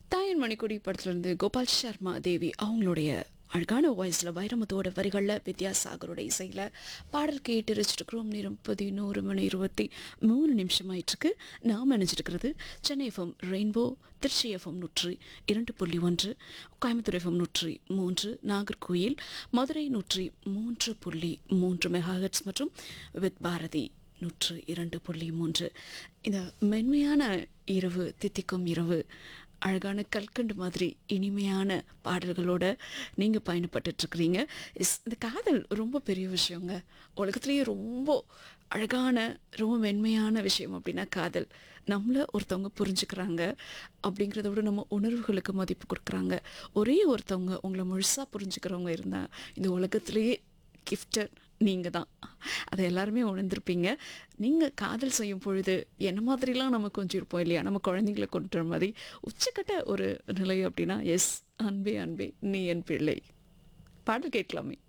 தாயன் மணிக்கொடி படத்துலேருந்து கோபால் சர்மா தேவி அவங்களுடைய அழகான வாய்ஸில் வைரமுத்தோட வரிகளில் வித்யாசாகரோட இசையில் பாடல் கேட்டு ரசிச்சிருக்கிறோம் நேரம் பதினோரு மணி இருபத்தி மூணு நிமிஷம் ஆயிட்டுருக்கு நாம் நினைச்சிருக்கிறது Chennai FM rainbow Trichy FM நூற்றி இரண்டு புள்ளி ஒன்று கோயம்புத்தூர் எஃப்எம் நூற்றி மூன்று நாகர்கோயில் மதுரை நூற்றி மூன்று புள்ளி மூன்று மெகாஹெட்ஸ் மற்றும் வித் பாரதி நூற்று இரண்டு புள்ளி மூன்று இந்த மென்மையான இரவு தித்திக்கும் இரவு அழகான கல்கண்டு மாதிரி இனிமையான பாடல்களோட நீங்கள் பயணப்பட்டுட்ருக்கிறீங்க இஸ் இந்த காதல் ரொம்ப பெரிய விஷயங்க உலகத்துலேயே ரொம்ப அழகான ரொம்ப மென்மையான விஷயம் அப்படின்னா காதல் நம்மளை ஒருத்தவங்க புரிஞ்சுக்கிறாங்க அப்படிங்கிறத விட நம்ம உணர்வுகளுக்கு மதிப்பு கொடுக்குறாங்க ஒரே ஒருத்தவங்க உங்களை முழுசாக புரிஞ்சுக்கிறவங்க இருந்தால் இந்த உலகத்துலேயே கிஃப்டட் நீங்கள் தான் அதை எல்லாருமே உணர்ந்திருப்பீங்க நீங்கள் காதல் செய்யும் பொழுது என்ன மாதிரிலாம் நம்ம கொஞ்சம் இருப்போம் இல்லையா நம்ம குழந்தைங்களை கொண்டு வர மாதிரி உச்சக்கட்ட ஒரு நிலை அப்படின்னா எஸ் அன்பே அன்பே நீ என் பிள்ளை பாடல் கேட்கலாமே